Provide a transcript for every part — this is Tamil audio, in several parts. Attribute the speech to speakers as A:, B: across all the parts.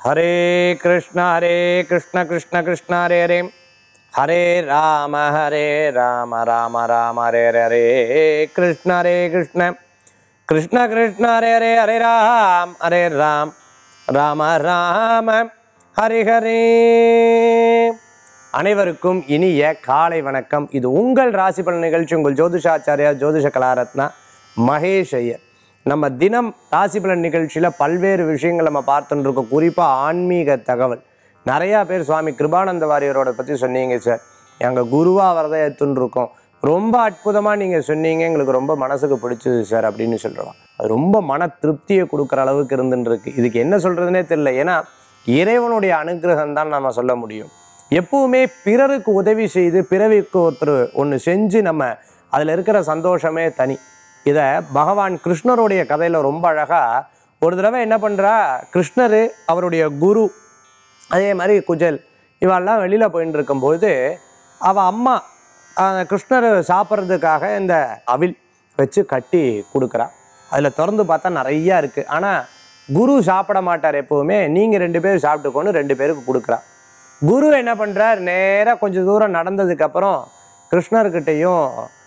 A: ஹரே கிருஷ்ண ஹரே கிருஷ்ண கிருஷ்ண கிருஷ்ண ஹரே ஹரே ஹரே ராம ஹரே ராம ராம ராம ஹரே ஹரே ஹரே கிருஷ்ண ஹரே கிருஷ்ண கிருஷ்ண கிருஷ்ண ஹரே ஹரே ஹரே ராம் ஹரே ராம் ராம ராம ஹரி ஹரே அனைவருக்கும் இனிய காலை வணக்கம் இது உங்கள் ராசி பலன் நிகழ்ச்சி உங்கள் ஜோதிஷாச்சாரியா ஜோதிஷ கலாரத்னா மகேஷ் ஐயர் நம்ம தினம் ராசி பலன் நிகழ்ச்சியில் பல்வேறு விஷயங்கள் நம்ம பார்த்துட்டு இருக்கோம் குறிப்பாக ஆன்மீக தகவல் நிறையா பேர் சுவாமி கிருபானந்த வாரியரோட பற்றி சொன்னீங்க சார் எங்கள் குருவாக வரதை எடுத்துன்னு இருக்கோம் ரொம்ப அற்புதமாக நீங்கள் சொன்னீங்க எங்களுக்கு ரொம்ப மனசுக்கு பிடிச்சது சார் அப்படின்னு சொல்கிறோம் அது ரொம்ப மன திருப்தியை கொடுக்குற அளவுக்கு இருந்துன்னு இருக்கு இதுக்கு என்ன சொல்கிறதுனே தெரியல ஏன்னா இறைவனுடைய அனுகிரகம் தான் நம்ம சொல்ல முடியும் எப்பவுமே பிறருக்கு உதவி செய்து பிறவிக்கு ஒருத்தர் ஒன்று செஞ்சு நம்ம அதில் இருக்கிற சந்தோஷமே தனி இதை பகவான் கிருஷ்ணருடைய கதையில் ரொம்ப அழகாக ஒரு தடவை என்ன பண்ணுறா கிருஷ்ணர் அவருடைய குரு அதே மாதிரி குஜல் இவெல்லாம் வெளியில் போயின்னு இருக்கும்போது அவள் அம்மா ஆஹ், கிருஷ்ணர் சாப்பிட்றதுக்காக இந்த அவில் வச்சு கட்டி கொடுக்குறா அதில் திறந்து பார்த்தா நிறையா இருக்குது ஆனால் குரு சாப்பிட மாட்டார் எப்போவுமே நீங்கள் ரெண்டு பேரும் சாப்பிட்டுக்கோன்னு ரெண்டு பேருக்கு கொடுக்குறா குரு என்ன பண்ணுறார் நேராக கொஞ்சம் தூரம் நடந்ததுக்கப்புறம் கிருஷ்ணர்கிட்டையும்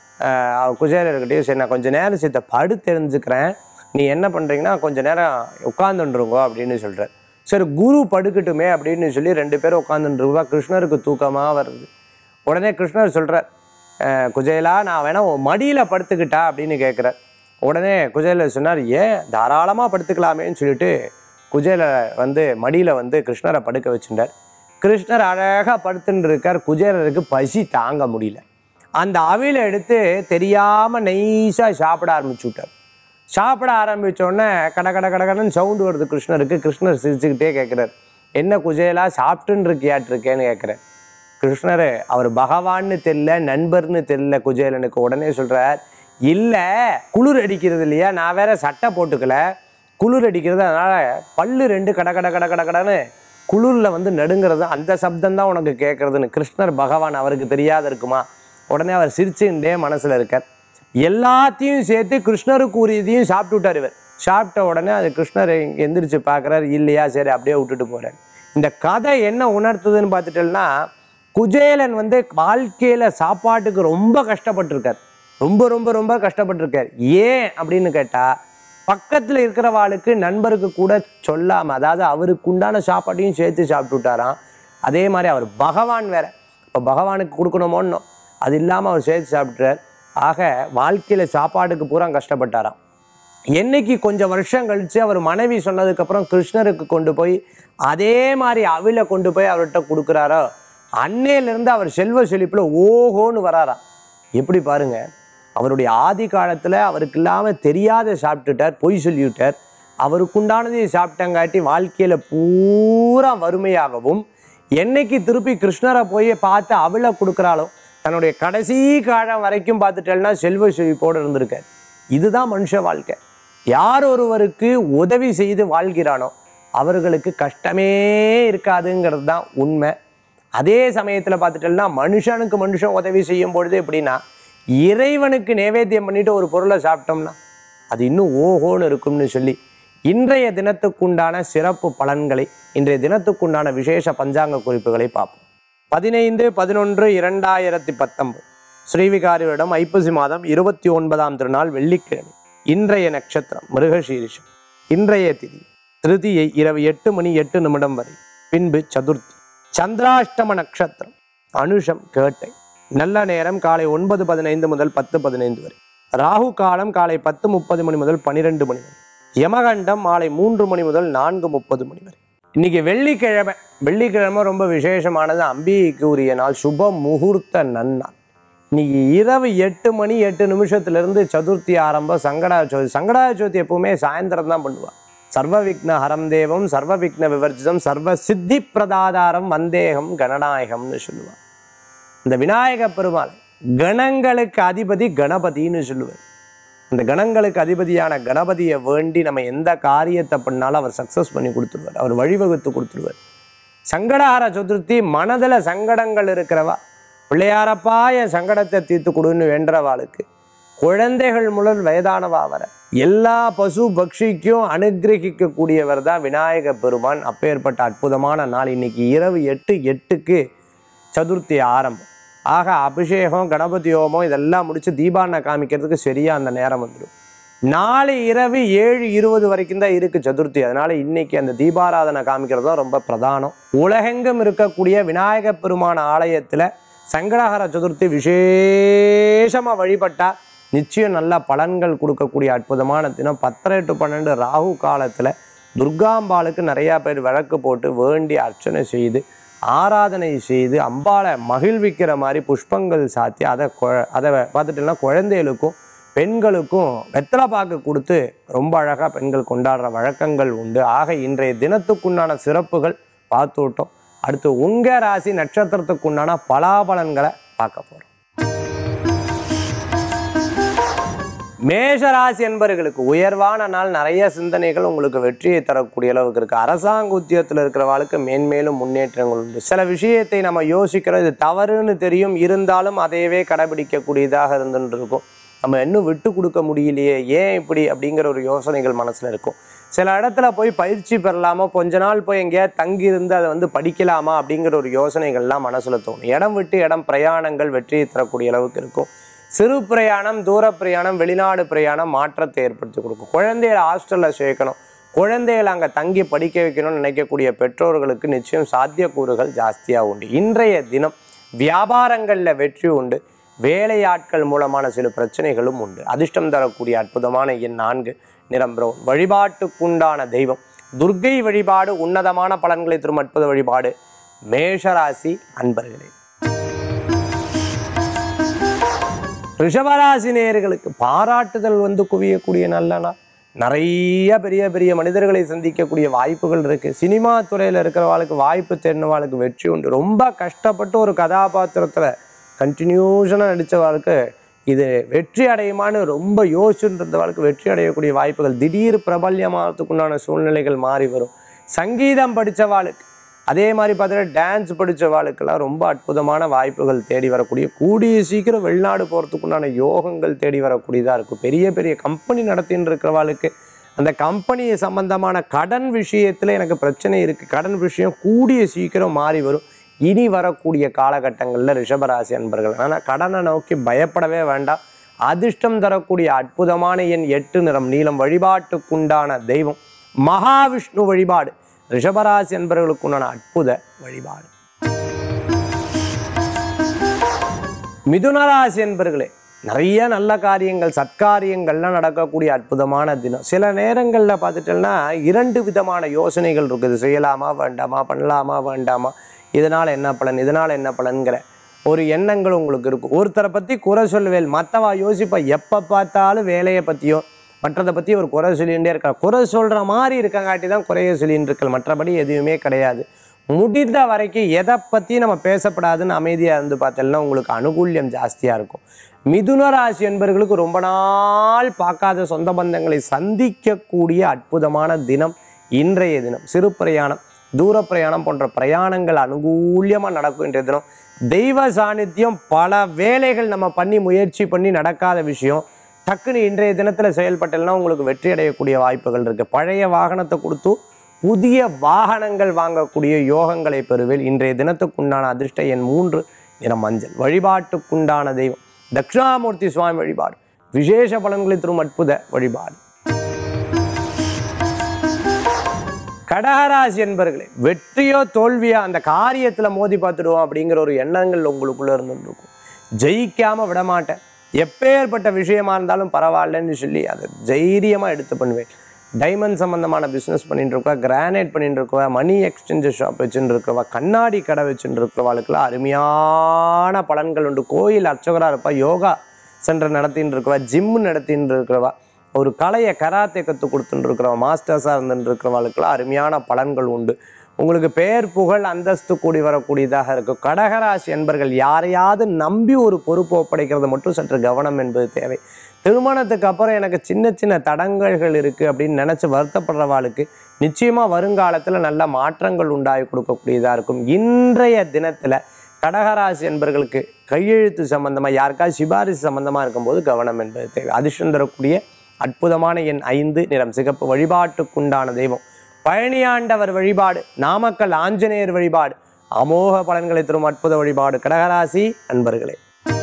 A: ஆஹ், குஜேலர்கிட்டையும் சரி நான் கொஞ்சம் நேரம் சித்த படு தெரிஞ்சுக்கிறேன் நீ என்ன பண்ணுறீங்கன்னா கொஞ்ச நேரம் உட்காந்துருங்கோ அப்படின்னு சொல்கிறார் சரி குரு படுக்கட்டுமே அப்படின்னு சொல்லி ரெண்டு பேரும் உட்காந்துருவா கிருஷ்ணருக்கு தூக்கமாக வருது உடனே கிருஷ்ணர் சொல்கிறார் குஜேலா நான் வேணா உன் மடியில் படுத்துக்கிட்டா அப்படின்னு கேட்குறார் உடனே குஜேலர் சொன்னார் ஏன் தாராளமாக படுத்துக்கலாமேன்னு சொல்லிட்டு குஜேல வந்து மடியில் வந்து கிருஷ்ணரை படுக்க வச்சுட்டார் கிருஷ்ணர் அழகாக படுத்துன்னு இருக்கார் குஜேலருக்கு பசி தாங்க முடியல அந்த அவில எடுத்து தெரியாமல் நைஸாக சாப்பிட ஆரம்பிச்சு விட்டார் சாப்பிட ஆரம்பிச்ச உடனே கட கட கட கடன்னு சவுண்டு வருது கிருஷ்ணருக்கு கிருஷ்ணர் சிரிச்சுக்கிட்டே கேட்குறாரு என்ன குஜேலா சாப்பிட்டுன்னு இருக்கியாட்டு இருக்கேன்னு கேட்குறார் கிருஷ்ணர் அவர் பகவான்னு தெரியல நண்பர்னு தெரியல குஜேலனுக்கு உடனே சொல்றார் இல்லை குளிர் அடிக்கிறது இல்லையா நான் வேற சட்டை போட்டுக்கல குளிர் அடிக்கிறது அதனால பல்லு ரெண்டு கட கட கட கட கடன்னு குளிரில் வந்து நடுங்கிறது அந்த சப்தம் தான் உனக்கு கேட்கறதுன்னு கிருஷ்ணர் பகவான் அவருக்கு தெரியாத இருக்குமா உடனே அவர் சிரிச்சுட்டே மனசுல இருக்கார் எல்லாத்தையும் சேர்த்து கிருஷ்ணருக்கு உரியதையும் சாப்பிட்டு விட்டார் இவர் சாப்பிட்ட உடனே அது கிருஷ்ணர் எந்திரிச்சு பார்க்குறாரு இல்லையா சரி அப்படியே விட்டுட்டு போறார் இந்த கதை என்ன உணர்த்துதுன்னு பார்த்துட்டோம்னா குஜேலன் வந்து வாழ்க்கையில சாப்பாட்டுக்கு ரொம்ப கஷ்டப்பட்டிருக்கார் ரொம்ப ரொம்ப ரொம்ப கஷ்டப்பட்டிருக்கார் ஏன் அப்படின்னு கேட்டா பக்கத்துல இருக்கிறவாளுக்கு நண்பருக்கு கூட சொல்லாம அதாவது அவருக்கு உண்டான சாப்பாட்டையும் சேர்த்து சாப்பிட்டு விட்டாராம் அதே மாதிரி அவர் பகவான் வேற இப்போ பகவானுக்கு கொடுக்கணுமோன்னோ அது இல்லாமல் அவர் சேர்த்து சாப்பிட்றார் ஆக வாழ்க்கையில சாப்பாட்டுக்கு பூரா கஷ்டப்பட்டாராம் என்னைக்கு கொஞ்சம் வருஷம் கழிச்சு அவர் மனைவி சொன்னதுக்கப்புறம் கிருஷ்ணருக்கு கொண்டு போய் அதே மாதிரி அவில கொண்டு போய் அவர்கிட்ட கொடுக்குறாரோ அன்னையிலிருந்து அவர் செல்வ செழிப்புல ஓஹோன்னு வராராம் எப்படி பாருங்க அவருடைய ஆதி காலத்துல அவருக்கு இல்லாம தெரியாத சாப்பிட்டுட்டார் பொய் சொல்லிவிட்டார் அவருக்குண்டானதை சாப்பிட்டங்காட்டி வாழ்க்கையில பூரா வறுமையாகவும் என்னைக்கு திருப்பி கிருஷ்ணரை போய் பார்த்து அவளை கொடுக்குறாளோ தன்னுடைய கடைசி காலம் வரைக்கும் பார்த்துட்டேன்னா செல்வ செழிப்போடு இருந்திருக்கார் இதுதான் மனுஷ வாழ்க்கை யார் ஒருவருக்கு உதவி செய்து வாழ்கிறானோ அவர்களுக்கு கஷ்டமே இருக்காதுங்கிறது தான் உண்மை அதே சமயத்தில் பார்த்துட்டோம்னா மனுஷனுக்கு மனுஷன் உதவி செய்யும் பொழுது எப்படின்னா இறைவனுக்கு நேவேத்தியம் பண்ணிட்டு ஒரு பொருளை சாப்பிட்டோம்னா அது இன்னும் ஓஹோன்னு இருக்கும்னு சொல்லி இன்றைய தினத்துக்குண்டான சிறப்பு பலன்களை இன்றைய தினத்துக்குண்டான விசேஷ பஞ்சாங்க குறிப்புகளை பார்ப்போம் பதினைந்து பதினொன்று இரண்டாயிரத்தி பத்தொன்பது ஸ்ரீவிகாரியிடம் ஐப்பசி மாதம் இருபத்தி ஒன்பதாம் திருநாள் வெள்ளிக்கிழமை இன்றைய நட்சத்திரம் மிருகசீரிஷம் இன்றைய திதி திருதியை இரவு எட்டு மணி எட்டு நிமிடம் வரை பின்பு சதுர்த்தி சந்திராஷ்டம நட்சத்திரம் அனுஷம் கேட்டை நல்ல நேரம் காலை ஒன்பது பதினைந்து முதல் பத்து பதினைந்து வரை ராகு காலம் காலை பத்து முப்பது மணி முதல் பன்னிரெண்டு மணி வரை யமகண்டம் மாலை மூன்று மணி முதல் நான்கு முப்பது மணி வரை இன்னைக்கு வெள்ளிக்கிழமை வெள்ளிக்கிழமை ரொம்ப விசேஷமானது அம்பிகைக்கு உரிய நாள் சுப முகூர்த்த நன்னாள் இன்னைக்கு இரவு எட்டு மணி எட்டு நிமிஷத்துலேருந்து சதுர்த்தி ஆரம்பம் சங்கடா சதுர்த்தி சங்கடா சதுர்த்தி எப்பவுமே சாயந்தரம் தான் பண்ணுவா சர்வ விக்ன ஹரம் தேவம் சர்வ விக்ன விவர்ஜிதம் சர்வ சித்தி பிரதாதாரம் வந்தேகம் கணநாயகம்னு சொல்லுவா இந்த விநாயக பெருமாள் கணங்களுக்கு அதிபதி கணபதின்னு சொல்லுவார் இந்த கணங்களுக்கு அதிபதியான கணபதியை வேண்டி நம்ம எந்த காரியத்தை பண்ணாலும் அவர் சக்ஸஸ் பண்ணி கொடுத்துருவார் அவர் வழிவகுத்து கொடுத்துருவார் சங்கடஹர சதுர்த்தி மனதில் சங்கடங்கள் இருக்கிறவா பிள்ளையாரப்பா என் சங்கடத்தை தீர்த்து கொடுன்னு வேண்டுறவாளுக்கு குழந்தைகள் முதல் வயதானவா வர எல்லா பசு பக்ஷிக்கும் அனுகிரகிக்க கூடியவர் தான் விநாயக பெருமான் அப்பேற்பட்ட அற்புதமான நாள் இன்னைக்கு இரவு எட்டு எட்டுக்கு சதுர்த்தி ஆரம்பம் ஆக அபிஷேகம் கணபதி ஹோமம் இதெல்லாம் முடிச்சு தீபாவளி காமிக்கிறதுக்கு சரியா அந்த நேரம் வந்துடும் நாளை இரவு ஏழு இருபது வரைக்கும் தான் இருக்கு சதுர்த்தி அதனால இன்னைக்கு அந்த தீபாராதனை காமிக்கிறது தான் ரொம்ப பிரதானம் உலகெங்கும் இருக்கக்கூடிய விநாயக பெருமான ஆலயத்துல சங்கடஹர சதுர்த்தி விசேஷமா வழிபட்டா நிச்சயம் நல்ல பலன்கள் கொடுக்கக்கூடிய அற்புதமான தினம் பத்தரை டு பன்னெண்டு ராகு காலத்துல துர்காம்பாளுக்கு நிறையா பேர் விளக்கு போட்டு வேண்டி அர்ச்சனை செய்து ஆராதனை செய்து அம்பாளை மகிழ்விக்கிற மாதிரி புஷ்பங்கள் சாத்தி அதை கொ- அதை பார்த்துட்டீங்கன்னா குழந்தைகளுக்கும் பெண்களுக்கும் வெத்தலை பாக்கு கொடுத்து ரொம்ப அழகாக பெண்கள் கொண்டாடுற வழக்கங்கள் உண்டு ஆக இன்றைய தினத்துக்குண்டான சிறப்புகள் பார்த்து விட்டோம் அடுத்து உங்க ராசி நட்சத்திரத்துக்குண்டான பலாபலன்களை பார்க்க போறோம் மேஷராசி என்பவர்களுக்கு உயர்வான நாள் நிறைய சிந்தனைகள் உங்களுக்கு வெற்றியை தரக்கூடிய அளவுக்கு இருக்கு அரசாங்க உத்தியோகத்தில் இருக்கிறவாளுக்கு மேன்மேலும் முன்னேற்றங்கள் உண்டு சில விஷயத்தை நம்ம யோசிக்கிறோம் இது தவறுன்னு தெரியும் இருந்தாலும் அதையவே கடைபிடிக்கக்கூடியதாக இருந்துட்டு இருக்கும் நம்ம இன்னும் விட்டு கொடுக்க முடியலையே ஏன் இப்படி அப்படிங்கிற ஒரு யோசனைகள் மனசுல இருக்கும் சில இடத்துல போய் பயிற்சி பெறலாமா கொஞ்ச நாள் போய் எங்கேயாவது தங்கி இருந்து அதை வந்து படிக்கலாமா அப்படிங்கிற ஒரு யோசனைகள்லாம் மனசுல தோணும் இடம் விட்டு இடம் பிரயாணங்கள் வெற்றியை தரக்கூடிய அளவுக்கு இருக்கும் சிறு பிரயாணம் தூர பிரயாணம் வெளிநாடு பிரயாணம் மாற்றத்தை ஏற்படுத்தி கொடுக்கும் குழந்தைகளை ஹாஸ்டலில் சேர்க்கணும் குழந்தைகளை அங்கே தங்கி படிக்க வைக்கணும்னு நினைக்கக்கூடிய பெற்றோர்களுக்கு நிச்சயம் சாத்தியக்கூறுகள் ஜாஸ்தியாக உண்டு இன்றைய தினம் வியாபாரங்களில் வெற்றி உண்டு வேலையாட்கள் மூலமான சில பிரச்சனைகளும் உண்டு அதிர்ஷ்டம் தரக்கூடிய அற்புதமான எண் நான்கு நிறம் பிரவுன் வழிபாட்டுக்குண்டான தெய்வம் துர்க்கை வழிபாடு உன்னதமான பலன்களை தரும் அற்புத வழிபாடு மேஷராசி அன்பர்களே ரிஷபராசி நேயர்களுக்கு பாராட்டுதல் வந்து குவியக்கூடிய நல்ல நாள் நிறைய பெரிய பெரிய மனிதர்களை சந்திக்கக்கூடிய வாய்ப்புகள் இருக்கு சினிமா துறையில் இருக்கிறவாளுக்கு வாய்ப்பு தெரிஞ்சவாளுக்கு வெற்றி உண்டு ரொம்ப கஷ்டப்பட்டு ஒரு கதாபாத்திரத்துல கண்டினியூஷனாக நடித்தவாளுக்கு இது வெற்றி அடையுமான்னு ரொம்ப யோசிச்சுட்டு இருந்தவாளுக்கு வெற்றி அடையக்கூடிய வாய்ப்புகள் திடீர் பிரபல்யமாகறதுக்குண்டான சூழ்நிலைகள் மாறி வரும் சங்கீதம் படித்தவாளுக்கு அதே மாதிரி பார்த்தீங்கன்னா டான்ஸ் படித்தவாளுக்கெல்லாம் ரொம்ப அற்புதமான வாய்ப்புகள் தேடி வரக்கூடிய கூடிய சீக்கிரம் வெளிநாடு போகிறதுக்குண்டான யோகங்கள் தேடி வரக்கூடியதாக இருக்கும் பெரிய பெரிய கம்பெனி நடத்தின்னு இருக்கிறவாளுக்கு அந்த கம்பெனி சம்பந்தமான கடன் விஷயத்தில் எனக்கு பிரச்சனை இருக்குது கடன் விஷயம் கூடிய சீக்கிரம் மாறி வரும் இனி வரக்கூடிய காலகட்டங்களில் ரிஷபராசி அன்பர்கள் ஆனால் கடனை நோக்கி பயப்படவே வேண்டாம் அதிர்ஷ்டம் தரக்கூடிய அற்புதமான எண் எட்டு நிறம் நீளம் வழிபாட்டுக்குண்டான தெய்வம் மகாவிஷ்ணு வழிபாடு ரிஷபராசி என்பவர்களுக்குண்டான அற்புத வழிபாடு மிதுனராசி என்பர்களே நிறைய நல்ல காரியங்கள் சத்காரியங்கள்லாம் நடக்கக்கூடிய அற்புதமான தினம் சில நேரங்களில் பார்த்துட்டோம்னா இரண்டு விதமான யோசனைகள் இருக்குது செய்யலாமா வேண்டாமா பண்ணலாமா வேண்டாமா இதனால் என்ன பலன் இதனால் என்ன பலன்கிற ஒரு எண்ணங்கள் உங்களுக்கு இருக்கும் ஒருத்தரை பற்றி குறை சொல்லுவேல் மற்றவா யோசிப்பா எப்போ பார்த்தாலும் வேலையை பற்றியும் மற்றதை பற்றி ஒரு குறை சொல்லிகிட்டே இருக்கா குறை சொல்கிற மாதிரி இருக்கங்காட்டி தான் குறைய சொல்லின்னு இருக்கல் மற்றபடி எதுவுமே கிடையாது முடிந்த வரைக்கும் எதை பற்றி நம்ம பேசப்படாதுன்னு அமைதியாக இருந்து பார்த்தோம்னா உங்களுக்கு அனுகூல்யம் ஜாஸ்தியாக இருக்கும் மிதுன ராசி என்பவர்களுக்கு ரொம்ப நாள் பார்க்காத சொந்த பந்தங்களை சந்திக்கக்கூடிய அற்புதமான தினம் இன்றைய தினம் சிறு பிரயாணம் தூர பிரயாணம் போன்ற பிரயாணங்கள் அனுகூல்யமாக நடக்கும் இன்றைய தினம் தெய்வ சாநித்தியம் பல வேலைகள் நம்ம பண்ணி முயற்சி பண்ணி நடக்காத விஷயம் டக்குன்னு இன்றைய தினத்தில் செயல்பட்டெல்லாம் உங்களுக்கு வெற்றி அடையக்கூடிய வாய்ப்புகள் இருக்குது பழைய வாகனத்தை கொடுத்து புதிய வாகனங்கள் வாங்கக்கூடிய யோகங்களை பெறுவேன் இன்றைய தினத்துக்குண்டான அதிர்ஷ்ட எண் மூன்று நிறம் மஞ்சள் வழிபாட்டுக்குண்டான தெய்வம் தட்சிணாமூர்த்தி சுவாமி வழிபாடு விசேஷ பலன்களை தரும் அற்புத வழிபாடு கடகராசி என்பர்களே வெற்றியோ தோல்வியோ அந்த காரியத்தில் மோதி பார்த்துடுவோம் அப்படிங்கிற ஒரு எண்ணங்கள் உங்களுக்குள்ள இருந்துருக்கும் ஜெயிக்காம விட மாட்டேன் எப்பேற்பட்ட விஷயமா இருந்தாலும் பரவாயில்லன்னு சொல்லி அதை தைரியமாக எடுத்து பண்ணுவேன் டைமண்ட் சம்பந்தமான பிஸ்னஸ் பண்ணிட்டு இருக்கவா கிரானைட் பண்ணிட்டு இருக்கவா மணி எக்ஸ்சேஞ்சர் ஷாப் வச்சுட்டு இருக்கவா கண்ணாடி கடை வச்சுட்டு இருக்கிறவாளுக்கெல்லாம் அருமையான பலன்கள் உண்டு கோயில் அர்ச்சகராக இருப்பா யோகா சென்டர் நடத்தின்னு இருக்கவா ஜிம் நடத்தின்னு இருக்கிறவா ஒரு கலையை கராத்தே கற்றுக் கொடுத்துட்டு இருக்கிறவா மாஸ்டர்ஸாக இருந்துட்டு இருக்கிறவாளுக்கெல்லாம் அருமையான பலன்கள் உண்டு உங்களுக்கு பெயர் புகழ் அந்தஸ்து கூடி வரக்கூடியதாக இருக்கும் கடகராசி என்பர்கள் யாரையாவது நம்பி ஒரு பொறுப்பு ஒப்படைக்கிறது மட்டும் சற்று கவனம் என்பது தேவை திருமணத்துக்கு அப்புறம் எனக்கு சின்ன சின்ன தடங்கல்கள் இருக்குது அப்படின்னு நினச்சி வருத்தப்படுறவாளுக்கு நிச்சயமாக வருங்காலத்தில் நல்ல மாற்றங்கள் உண்டாகி கொடுக்கக்கூடியதாக இருக்கும் இன்றைய தினத்தில் கடகராசி என்பர்களுக்கு கையெழுத்து சம்பந்தமாக யாருக்காவது சிபாரிசு சம்பந்தமாக இருக்கும்போது கவனம் என்பது தேவை அதிர்ஷ்டம் தரக்கூடிய அற்புதமான எண் ஐந்து நிறம் சிகப்பு வழிபாட்டுக்குண்டான தெய்வம் பழனியாண்டவர் வழிபாடு நாமக்கல் ஆஞ்சநேயர் வழிபாடு அமோக பலன்களை தரும் அற்புத வழிபாடு கடகராசி அன்பர்களே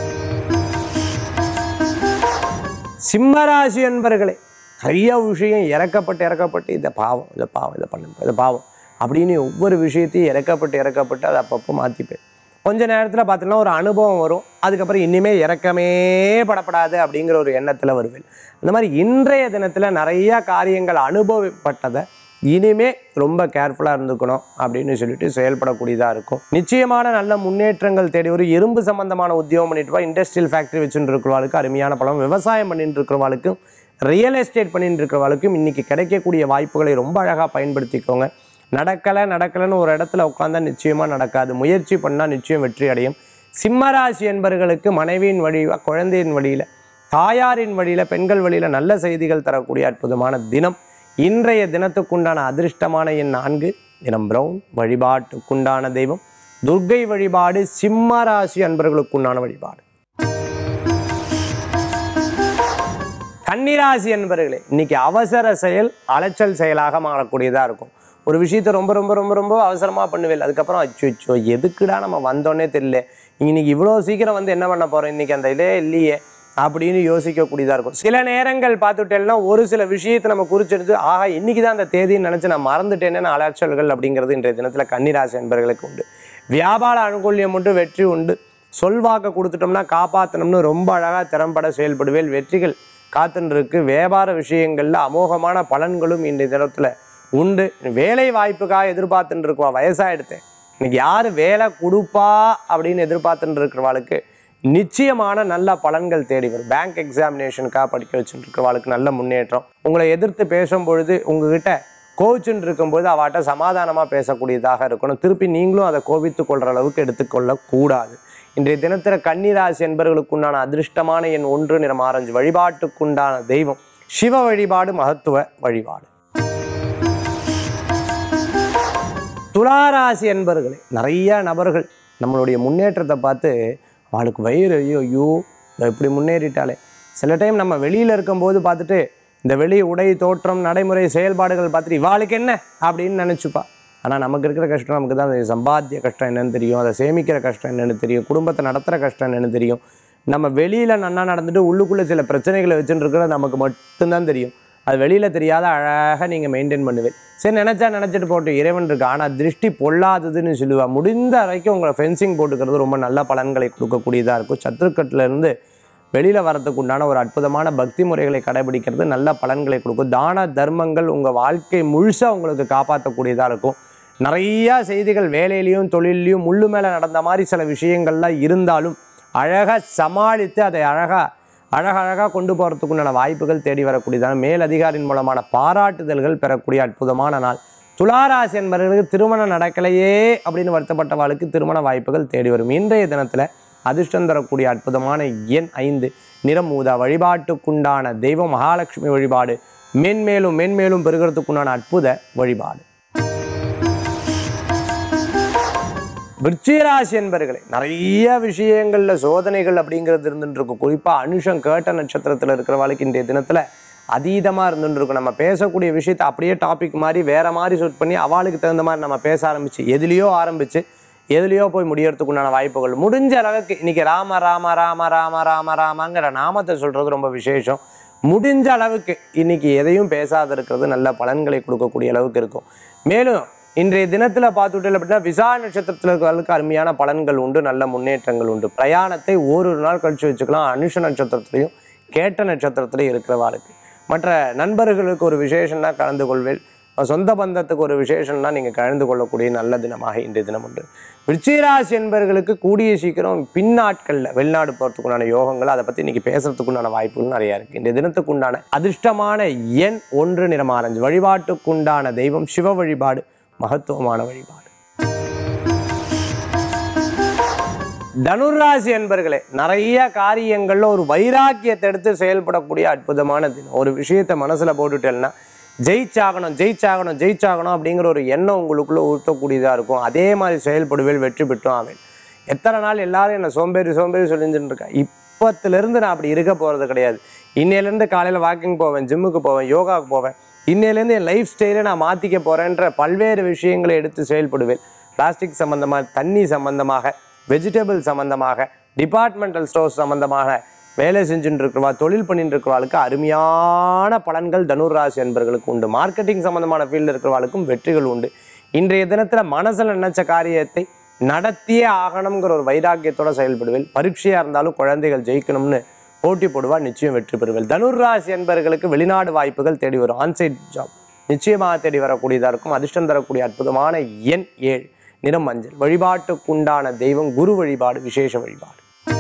A: சிம்மராசி அன்பர்களே நிறைய விஷயம் இறக்கப்பட்டு இறக்கப்பட்டு இதை பாவம் இதை பாவம் இதை பண்ணுங்க இதை பாவம் அப்படின்னு ஒவ்வொரு விஷயத்தையும் இறக்கப்பட்டு இறக்கப்பட்டு அதை அப்பப்போ மாற்றிப்பேன் கொஞ்ச நேரத்தில் பார்த்தீங்கன்னா ஒரு அனுபவம் வரும் அதுக்கப்புறம் இனிமே இறக்கமே படப்படாது அப்படிங்கிற ஒரு எண்ணத்தில் வருவேன் அந்த மாதிரி இன்றைய தினத்தில் நிறைய காரியங்கள் அனுபவப்பட்டதை இனிமே ரொம்ப கேர்ஃபுல்லாக இருந்துக்கணும் அப்படின்னு சொல்லிட்டு செயல்படக்கூடியதாக இருக்கும் நிச்சயமான நல்ல முன்னேற்றங்கள் தேடி ஒரு இரும்பு சம்பந்தமான உத்தியோகம் பண்ணிட்டு இருப்பா இண்டஸ்ட்ரியல் ஃபேக்ட்ரி வச்சுட்டு இருக்கிறவாளுக்கு அருமையான பலம் விவசாயம் பண்ணிட்டு இருக்கிறவாளுக்கும் ரியல் எஸ்டேட் பண்ணிட்டு இருக்கிறவாளுக்கும் இன்னைக்கு கிடைக்கக்கூடிய வாய்ப்புகளை ரொம்ப அழகாக பயன்படுத்திக்கோங்க நடக்கலை நடக்கலைன்னு ஒரு இடத்துல உட்காந்தா நிச்சயமாக நடக்காது முயற்சி பண்ணால் நிச்சயம் வெற்றி அடையும் சிம்மராசி என்பவர்களுக்கு மனைவியின் வழி குழந்தையின் வழியில் தாயாரின் வழியில் பெண்கள் வழியில் நல்ல செய்திகள் தரக்கூடிய அற்புதமான தினம் இன்றைய தினத்துக்குண்டான அதிர்ஷ்டமான எண் நான்கு நிறம் பிரவுன் வழிபாட்டுக்குண்டான தெய்வம் துர்க்கை வழிபாடு சிம்ம ராசி அன்பர்களுக்குண்டான வழிபாடு கன்னிராசி என்பர்களே இன்னைக்கு அவசர செயல் அலைச்சல் செயலாக மாறக்கூடியதாக இருக்கும் ஒரு விஷயத்தை ரொம்ப ரொம்ப ரொம்ப ரொம்ப அவசரமாக பண்ணுவேன் அதுக்கப்புறம் அச்சோ அச்சோ எதுக்குடா நம்ம வந்தோன்னே தெரியல இன்னைக்கு இவ்வளோ சீக்கிரம் வந்து என்ன பண்ண போகிறோம் இன்னைக்கு அந்த இதே இல்லையே அப்படின்னு யோசிக்கக்கூடியதாக இருக்கும் சில நேரங்கள் பார்த்துட்டேன்னா ஒரு சில விஷயத்தை நம்ம குறிச்செடுத்து ஆஹா இன்னைக்கு தான் அந்த தேதின்னு நினச்சி நான் மறந்துட்டேன்னு அலைச்சல்கள் அப்படிங்கிறது இன்றைய தினத்தில் கன்னிராசி என்பர்களுக்கு உண்டு வியாபார அனுகூல்யம் உண்டு வெற்றி உண்டு சொல்வாக்க கொடுத்துட்டோம்னா காப்பாற்றணும்னு ரொம்ப அழகாக திறம்பட செயல்படுவேல் வெற்றிகள் காத்துன்னு இருக்கு வியாபார விஷயங்களில் அமோகமான பலன்களும் இன்றைய தினத்தில் உண்டு வேலை வாய்ப்புக்காக எதிர்பார்த்துட்டு இருக்குவா வயசாகிடுத்தேன் இன்னைக்கு யார் வேலை கொடுப்பா அப்படின்னு எதிர்பார்த்துட்டு இருக்கிறவாளுக்கு நிச்சயமான நல்ல பலன்கள் தேடி வரும் பேங்க் எக்ஸாமினேஷனுக்காக படிக்க வச்சுட்டு இருக்கிறவாளுக்கு நல்ல முன்னேற்றம் உங்களை எதிர்த்து பேசும் பொழுது உங்ககிட்ட கோச்சுன்னு இருக்கும்போது அவாட்ட சமாதானமாக பேசக்கூடியதாக இருக்கணும் திருப்பி நீங்களும் அதை கோபித்து கொள்கிற அளவுக்கு எடுத்துக்கொள்ளக்கூடாது இன்றைய தினத்தில் கன்னிராசி என்பவர்களுக்குண்டான அதிர்ஷ்டமான எண் ஒன்று நிறம் ஆரஞ்சு வழிபாட்டுக்குண்டான தெய்வம் சிவ வழிபாடு மகத்துவ வழிபாடு துளாராசி என்பர்களே நிறைய நபர்கள் நம்மளுடைய முன்னேற்றத்தை பார்த்து அவளுக்கு வயிறு ஐயோ ஐயோ இவ இப்படி முன்னேறிட்டாலே சில டைம் நம்ம வெளியில் இருக்கும்போது பார்த்துட்டு இந்த வெளி உடை தோற்றம் நடைமுறை செயல்பாடுகள் பார்த்துட்டு இவாளுக்கு என்ன அப்படின்னு நினச்சிப்பா ஆனால் நமக்கு இருக்கிற கஷ்டம் நமக்கு தான் தெரியும் சம்பாத்திய கஷ்டம் என்னன்னு தெரியும் அதை சேமிக்கிற கஷ்டம் என்னன்னு தெரியும் குடும்பத்தை நடத்துகிற கஷ்டம் என்னன்னு தெரியும் நம்ம வெளியில் நன்னா நடந்துட்டு உள்ளுக்குள்ளே சில பிரச்சனைகளை வச்சுட்டு இருக்கிறது நமக்கு மட்டும்தான் தெரியும் அது வெளியில் தெரியாத அழகாக நீங்கள் மெயின்டைன் பண்ணுவேன் சரி நினச்சா நினச்சிட்டு போட்டு இறைவன் இருக்கு ஆனால் திருஷ்டி பொல்லாததுன்னு சொல்லுவா முடிந்த வரைக்கும் உங்களை ஃபென்சிங் போட்டுக்கிறது ரொம்ப நல்ல பலன்களை கொடுக்கக்கூடியதாக இருக்கும் சத்துருக்கட்டுல இருந்து வெளியில் வரதுக்கு உண்டான ஒரு அற்புதமான பக்தி முறைகளை கடைபிடிக்கிறது நல்ல பலன்களை கொடுக்கும் தான தர்மங்கள் உங்கள் வாழ்க்கை முழுசாக உங்களுக்கு காப்பாற்றக்கூடியதாக இருக்கும் நிறையா செய்திகள் வேலையிலையும் தொழிலையும் முள்ளு மேலே நடந்த மாதிரி சில விஷயங்கள்லாம் இருந்தாலும் அழகாக சமாளித்து அதை அழகாக அழகழகாக கொண்டு போகிறதுக்குண்டான வாய்ப்புகள் தேடி வரக்கூடியதான மேலதிகாரின் மூலமான பாராட்டுதல்கள் பெறக்கூடிய அற்புதமான நாள் துளாராசி என்பவர்களுக்கு திருமணம் நடக்கலையே அப்படின்னு வருத்தப்பட்டவாளுக்கு திருமண வாய்ப்புகள் தேடி வரும் இன்றைய தினத்தில் அதிர்ஷ்டம் தரக்கூடிய அற்புதமான எண் ஐந்து நிறம் ஊதா வழிபாட்டுக்குண்டான தெய்வம் மகாலட்சுமி வழிபாடு மென்மேலும் மென்மேலும் பெருகிறதுக்குண்டான அற்புத வழிபாடு விருச்சிகராசி என்பர்களே நிறைய விஷயங்களில் சோதனைகள் அப்படிங்கிறது இருந்துட்டு இருக்கும் குறிப்பாக அனுஷம் கேட்ட நட்சத்திரத்தில் இருக்கிறவளுக்கு இன்றைய தினத்தில் அதீதமாக இருந்துட்டு இருக்கும் நம்ம பேசக்கூடிய விஷயத்தை அப்படியே டாபிக் மாதிரி வேற மாதிரி ஷூட் பண்ணி அவளுக்கு தகுந்த மாதிரி நம்ம பேச ஆரம்பிச்சு எதுலேயோ ஆரம்பிச்சு எதுலேயோ போய் முடியறதுக்கு உண்டான வாய்ப்புகள் முடிஞ்ச அளவுக்கு இன்னைக்கு ராம ராம ராம ராம ராம ராமங்கிற நாமத்தை சொல்றது ரொம்ப விசேஷம் முடிஞ்ச அளவுக்கு இன்னைக்கு எதையும் பேசாத இருக்கிறது நல்ல பலன்களை கொடுக்கக்கூடிய அளவுக்கு இருக்கும் மேலும் இன்றைய தினத்தில் பார்த்துட்டு அப்படின்னா விசா நட்சத்திரத்தில் இருக்கிறவர்களுக்கு அருமையான பலன்கள் உண்டு நல்ல முன்னேற்றங்கள் உண்டு பிரயாணத்தை ஓரொரு நாள் கழிச்சு வச்சுக்கலாம் அனுஷ நட்சத்திரத்திலையும் கேட்ட நட்சத்திரத்திலையும் இருக்கிறவாளுக்கு மற்ற நண்பர்களுக்கு ஒரு விசேஷம்னா கலந்து கொள்வேன் சொந்த பந்தத்துக்கு ஒரு விசேஷம்னா நீங்கள் கலந்து கொள்ளக்கூடிய நல்ல தினமாக இன்றைய தினம் உண்டு விருச்சிகராசி என்பவர்களுக்கு கூடிய சீக்கிரம் பின்னாட்களில் வெளிநாடு போகிறதுக்குண்டான யோகங்கள் அதை பற்றி இன்னைக்கு பேசுறதுக்குண்டான வாய்ப்புகள் நிறையா இருக்குது இன்றைய தினத்துக்கு உண்டான அதிர்ஷ்டமான எண் ஒன்று நிறம் ஆரஞ்சு வழிபாட்டுக்குண்டான தெய்வம் சிவ வழிபாடு மகத்துவமான வழிபாடு தனுராசி என்பர்களே நிறைய காரியங்கள்ல ஒரு வைராக்கியத்தை எடுத்து செயல்படக்கூடிய அற்புதமான தினம் ஒரு விஷயத்தை மனசுல போட்டுட்டேன்னா ஜெயிச்சாகணும் ஜெயிச்சாகணும் ஜெயிச்சாகணும் அப்படிங்கிற ஒரு எண்ணம் உங்களுக்குள்ள ஊற்றக்கூடியதாக இருக்கும் அதே மாதிரி செயல்படுவேல் வெற்றி பெற்றும் ஆவேன் எத்தனை நாள் எல்லாரும் என்ன சோம்பேறி சோம்பேறி சொல்லிட்டு இருக்கா இப்பத்திலிருந்து நான் அப்படி இருக்க போகிறது கிடையாது இன்னையிலேருந்து காலையில் வாக்கிங் போவேன் ஜிம்முக்கு போவேன் யோகாவுக்கு போவேன் இன்னையிலேருந்து என் லைஃப் ஸ்டைலை நான் மாற்றிக்க போகிறேன்ற பல்வேறு விஷயங்களை எடுத்து செயல்படுவேன் பிளாஸ்டிக் சம்பந்தமாக தண்ணி சம்பந்தமாக வெஜிடபிள் சம்பந்தமாக டிபார்ட்மெண்டல் ஸ்டோர்ஸ் சம்பந்தமாக வேலை செஞ்சுட்டு இருக்கிறவா தொழில் பண்ணிட்டு இருக்கிறவாளுக்கு அருமையான பலன்கள் தனுர் ராசி என்பர்களுக்கு உண்டு மார்க்கெட்டிங் சம்பந்தமான ஃபீல்டில் இருக்கிறவாளுக்கும் வெற்றிகள் உண்டு இன்றைய தினத்தில் மனசில் நினைச்ச காரியத்தை நடத்தியே ஆகணுங்கிற ஒரு வைராக்கியத்தோட செயல்படுவேன் பரீட்சையாக இருந்தாலும் குழந்தைகள் ஜெயிக்கணும்னு போட்டி போடுவா நிச்சயம் வெற்றி பெறுவேன் தனுர் ராசி என்பர்களுக்கு வெளிநாடு வாய்ப்புகள் தேடி வரும் ஆன்சைட் ஜாப் நிச்சயமாக தேடி வரக்கூடியதாக இருக்கும் அதிர்ஷ்டம் தரக்கூடிய அற்புதமான எண் ஏழு நிறம் மஞ்சள் வழிபாட்டுக்குண்டான தெய்வம் குரு வழிபாடு விசேஷ வழிபாடு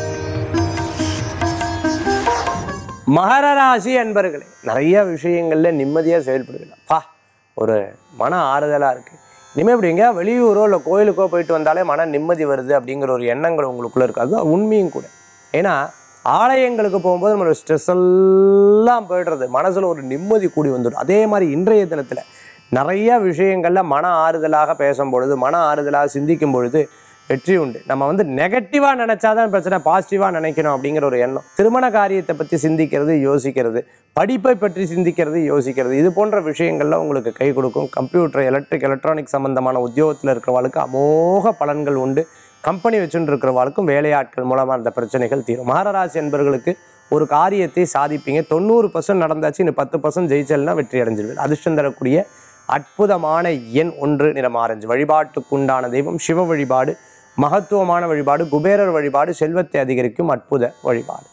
A: மகர ராசி அன்பர்களே நிறைய விஷயங்கள்ல நிம்மதியாக செயல்படுவீங்க பா ஒரு மன ஆறுதலாக இருக்கு இனிமேல் இப்படி எங்கேயா வெளியூரோ இல்லை கோயிலுக்கோ போயிட்டு வந்தாலே மன நிம்மதி வருது அப்படிங்கிற ஒரு எண்ணங்கள் உங்களுக்குள்ள இருக்கு அது உண்மையும் கூட ஏன்னா ஆலயங்களுக்கு போகும்போது நம்மளோட ஸ்ட்ரெஸ் எல்லாம் போயிடுறது மனசுல ஒரு நிம்மதி கூடி வந்துடும் அதே மாதிரி இன்றைய தினத்துல நிறைய விஷயங்கள்ல மன ஆறுதலாக பேசும் பொழுது மன ஆறுதலாக சிந்திக்கும் பொழுது வெற்றி உண்டு நம்ம வந்து நெகட்டிவா நினைச்சாதான் பிரச்சனை பாசிட்டிவா நினைக்கணும் அப்படிங்கிற ஒரு எண்ணம் திருமண காரியத்தை பத்தி சிந்திக்கிறது யோசிக்கிறது படிப்பை பற்றி சிந்திக்கிறது யோசிக்கிறது இது போன்ற விஷயங்கள்ல உங்களுக்கு கை கொடுக்கும் கம்ப்யூட்டர் எலக்ட்ரிக் எலக்ட்ரானிக் சம்பந்தமான உத்தியோகத்தில் இருக்கிறவங்களுக்கு அமோக பலன்கள் உண்டு கம்பெனி வச்சுட்டு இருக்கிறவங்களுக்கும் வேலையாட்கள் மூலமாக அந்த பிரச்சனைகள் தீரும் மகராசி என்பவர்களுக்கு ஒரு காரியத்தை சாதிப்பீங்க தொண்ணூறு பர்சன்ட் நடந்தாச்சு இன்னும் பத்து பர்சன்ட் ஜெயிச்சல்னா வெற்றி அடைஞ்சிருவீர்கள் அதிர்ஷ்டம் தரக்கூடிய அற்புதமான எண் ஒன்று நிறம் ஆரஞ்சு வழிபாட்டுக்குண்டான தெய்வம் சிவ வழிபாடு மகத்துவமான வழிபாடு குபேரர் வழிபாடு செல்வத்தை அதிகரிக்கும் அற்புத வழிபாடு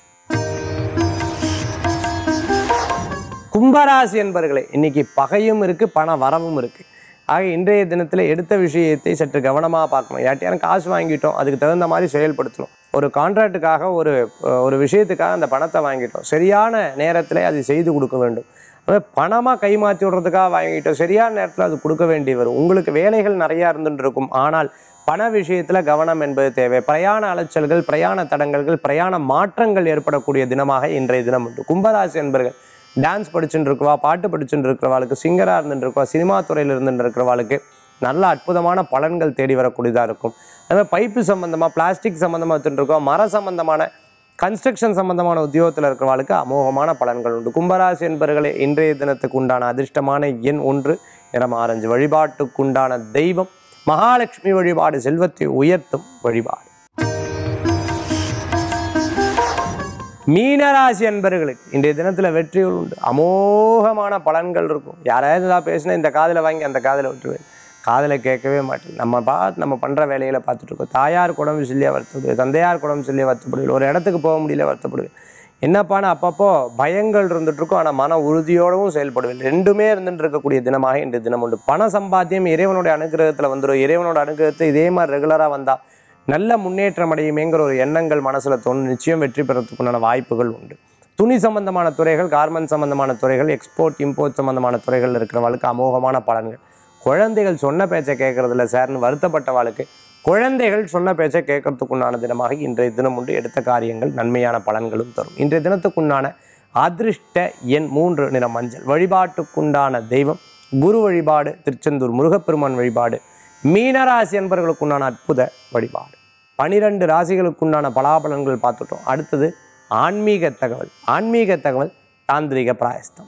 A: கும்பராசி என்பர்களே இன்னைக்கு பகையும் இருக்கு பண வரவும் இருக்கு ஆக இன்றைய தினத்தில் எடுத்த விஷயத்தை சற்று கவனமாக பார்க்கணும் யார்ட்டையான காசு வாங்கிட்டோம் அதுக்கு தகுந்த மாதிரி செயல்படுத்தணும் ஒரு கான்ட்ராக்டுக்காக ஒரு அஹ், ஒரு விஷயத்துக்காக அந்த பணத்தை வாங்கிட்டோம் சரியான நேரத்தில் அதை செய்து கொடுக்க வேண்டும் அது பணமாக கைமாற்றி விடுறதுக்காக வாங்கிட்டோம் சரியான நேரத்தில் அது கொடுக்க வேண்டி வரும் உங்களுக்கு வேலைகள் நிறையா இருந்துட்டு இருக்கும் ஆனால் பண விஷயத்தில் கவனம் என்பது தேவை பிரயாண அலைச்சல்கள் பிரயாண தடங்கல்கள் பிரயாண மாற்றங்கள் ஏற்படக்கூடிய தினமாக இன்றைய தினம் உண்டு கும்பராசி என்பர்கள் டான்ஸ் படிச்சுட்டு இருக்கவா பாட்டு படிச்சுட்டு இருக்கிறவாளுக்கு சிங்கராக இருந்துட்டு இருக்கவா சினிமா துறையில் இருந்துட்டு இருக்கிறவாளுக்கு நல்ல அற்புதமான பலன்கள் தேடி வரக்கூடியதாக இருக்கும் அதுமாதிரி பைப்பு சம்மந்தமாக பிளாஸ்டிக் சம்மந்தமாக வச்சுட்டு இருக்கோம் மர சம்மந்தமான கன்ஸ்ட்ரக்ஷன் சம்பந்தமான உத்தியோகத்தில் இருக்கிறவாளுக்கு அமோகமான பலன்கள் உண்டு கும்பராசி என்பர்களே இன்றைய தினத்துக்கு உண்டான அதிர்ஷ்டமான எண் ஒன்று நிறம் ஆரஞ்சு வழிபாட்டுக்குண்டான தெய்வம் மகாலட்சுமி வழிபாடு செல்வத்தை உயர்த்தும் வழிபாடு மீனராசி அன்பர்களுக்கு இன்றைய தினத்தில் வெற்றிகள் உண்டு அமோகமான பலன்கள் இருக்கும் யாராவது ஏதாவது பேசினா இந்த காதில் வாங்கி அந்த காதில் விட்டுருவேன் காதில் கேட்கவே மாட்டேன் நம்ம பார்த்து நம்ம பண்ணுற வேலைகளை பார்த்துட்டு இருக்கோம் தாயார் குடம்பு சொல்லியா வருத்தப்படுவேன் தந்தையார் குடம்பு சொல்லியா வருத்தப்படுவேன் ஒரு இடத்துக்கு போக முடியல வருத்தப்படுவேன் என்னப்பான்னு அப்பப்போ பயங்கள் இருந்துட்டு இருக்கும் ஆனால் மன உறுதியோடவும் செயல்படுவேன் ரெண்டுமே இருந்துட்டு இருக்கக்கூடிய தினமாக இன்றைய தினம் உண்டு பண சம்பாத்தியம் இறைவனுடைய அனுகிரகத்தில் வந்துடும் இறைவனோட அனுகிரகத்தை இதே மாதிரி ரெகுலராக வந்தால் நல்ல முன்னேற்றம் அடையுமேங்கிற ஒரு எண்ணங்கள் மனசுல தோணும் நிச்சயம் வெற்றி பெறத்துக்குண்டான வாய்ப்புகள் உண்டு துணி சம்பந்தமான துறைகள் கார்மெண்ட் சம்பந்தமான துறைகள் எக்ஸ்போர்ட் இம்போர்ட் சம்பந்தமான துறைகள் இருக்கிறவங்களுக்கு அமோகமான பலன்கள் குழந்தைகள் சொன்ன பேச்சை கேட்கறதில்ல சார்னு வருத்தப்பட்டவாளுக்கு குழந்தைகள் சொன்ன பேச்சை கேட்கறதுக்குண்டான தினமாக இன்றைய தினம் உண்டு எடுத்த காரியங்கள் நன்மையான பலன்களும் தரும் இன்றைய தினத்துக்குண்டான அதிர்ஷ்ட எண் மூன்று நிற மஞ்சள் வழிபாட்டுக்குண்டான தெய்வம் குரு வழிபாடு திருச்செந்தூர் முருகப்பெருமான் வழிபாடு மீனராசி என்பவர்களுக்குண்டான அற்புத வழிபாடு பனிரெண்டு ராசிகளுக்குண்டான பலாபலன்கள் பார்த்துட்டோம் அடுத்தது ஆன்மீக தகவல் ஆன்மீக தகவல் தாந்திரிக பிராயஸ்தம்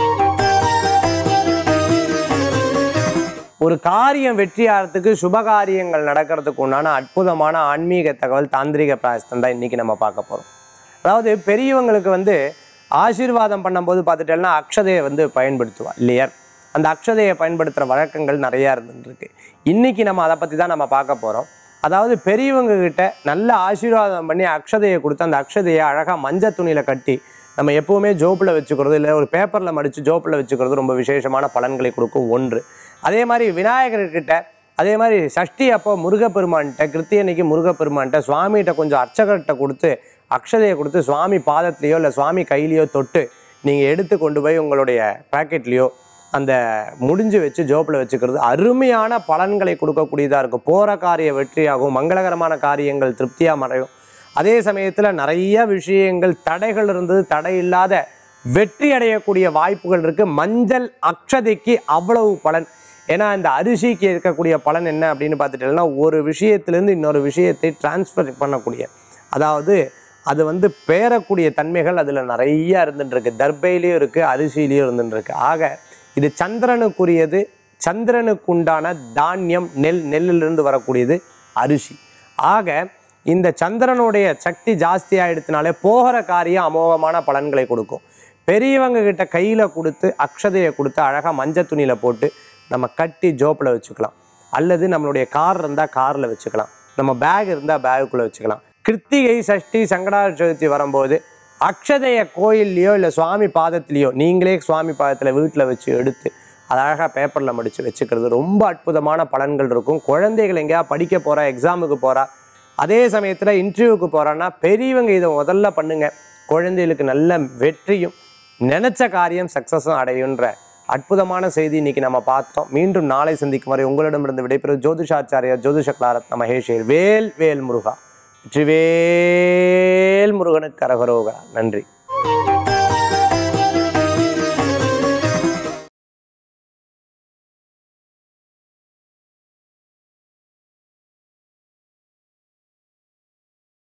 A: ஒரு காரியம் வெற்றியாகிறதுக்கு சுபகாரியங்கள் நடக்கிறதுக்கு உண்டான அற்புதமான ஆன்மீக தகவல் தாந்திரிக பிராயஸ்தம் தான் இன்னைக்கு நம்ம பார்க்க போகிறோம் அதாவது பெரியவங்களுக்கு வந்து ஆசீர்வாதம் பண்ணும்போது பார்த்துட்டேன்னா அக்ஷதையை வந்து பயன்படுத்துவா இல்லையா அந்த அக்ஷதையை பயன்படுத்துகிற வழக்கங்கள் நிறையா இருந்துருக்கு இன்னைக்கு நம்ம அதை பற்றி தான் நம்ம பார்க்க போகிறோம் அதாவது பெரியவங்க கிட்ட நல்ல ஆசீர்வாதம் பண்ணி அக்ஷதையை கொடுத்து அந்த அக்ஷதையை அழகாக மஞ்சள் துணியில் கட்டி நம்ம எப்பவுமே ஜோப்பில் வச்சுக்கிறது இல்லை ஒரு பேப்பரில் மடித்து ஜோப்பில் வச்சுக்கிறது ரொம்ப விசேஷமான பலன்களை கொடுக்கும் ஒன்று அதே மாதிரி விநாயகர்கிட்ட அதே மாதிரி சஷ்டி அப்போ முருகப்பெருமான்கிட்ட கிருத்தியன்னைக்கு முருகப்பெருமான்கிட்ட சுவாமிகிட்ட கொஞ்சம் அர்ச்சகர்கிட்ட கொடுத்து அக்ஷதையை கொடுத்து சுவாமி பாதத்துலேயோ இல்லை சுவாமி கையிலையோ தொட்டு நீங்கள் எடுத்து கொண்டு போய் உங்களுடைய பாக்கெட்லேயோ அந்த முடிஞ்சு வச்சு ஜோப்பில் வச்சுக்கிறது அருமையான பலன்களை கொடுக்கக்கூடியதாக இருக்கும் போகிற காரிய வெற்றியாகும் மங்களகரமான காரியங்கள் திருப்தியாக மறையும் அதே சமயத்தில் நிறைய விஷயங்கள் தடைகள் இருந்தது தடை இல்லாத வெற்றி அடையக்கூடிய வாய்ப்புகள் இருக்கு மஞ்சள் அக்ஷதைக்கு அவ்வளவு பலன் ஏன்னா இந்த அரிசிக்கு இருக்கக்கூடிய பலன் என்ன அப்படின்னு பார்த்துட்டீங்கன்னா ஒரு விஷயத்திலேருந்து இன்னொரு விஷயத்தை டிரான்ஸ்ஃபர் பண்ணக்கூடிய அதாவது அது வந்து பேரக்கூடிய தன்மைகள் அதில் நிறைய இருந்துட்டு இருக்கு தர்பையிலையும் இருக்குது அரிசியிலையும் இருந்துட்டு இருக்கு ஆக இது சந்திரனுக்குரியது சந்திரனுக்கு உண்டான தானியம் நெல் நெல்லிலிருந்து வரக்கூடியது அரிசி ஆக இந்த சந்திரனுடைய சக்தி ஜாஸ்தி ஆயிடுத்தினாலே போகிற காரியம் அமோகமான பலன்களை கொடுக்கும் பெரியவங்க கிட்ட கையில் கொடுத்து அக்ஷதையை கொடுத்து அழகாக மஞ்சள் துணியில் போட்டு நம்ம கட்டி ஜோப்பில் வச்சுக்கலாம் அல்லது நம்மளுடைய கார் இருந்தால் காரில் வச்சுக்கலாம் நம்ம பேக் இருந்தால் பேகுக்குள்ளே வச்சுக்கலாம் கிருத்திகை சஷ்டி சங்கடார சதுர்த்தி வரும்போது அக்ஷதையை கோயில்லையோ இல்லை சுவாமி பாதத்திலையோ நீங்களே சுவாமி பாதத்தில் வீட்டில் வச்சு எடுத்து அதை அழகாக பேப்பரில் மடித்து வச்சுக்கிறது ரொம்ப அற்புதமான பலன்கள் இருக்கும் குழந்தைகள் எங்கேயா படிக்க போகிறா எக்ஸாமுக்கு போகிறா அதே சமயத்தில் இன்டர்வியூக்கு போகிறான்னா பெரியவங்க இதை முதல்ல பண்ணுங்க குழந்தைகளுக்கு நல்ல வெற்றியும் நினைச்ச காரியம் சக்ஸஸும் அடையுன்ற அற்புதமான செய்தி இன்னைக்கு நம்ம பார்த்தோம் மீண்டும் நாளை சந்திக்கும் வரை உங்களிடமிருந்து விடைபெறும் ஜோதிஷாச்சாரியா ஜோதிஷ கலாரத்ன மகேஷேர் வேல் வேல் முருகா வெற்றிவேல் முருகனுக்கு கரகரோகா நன்றி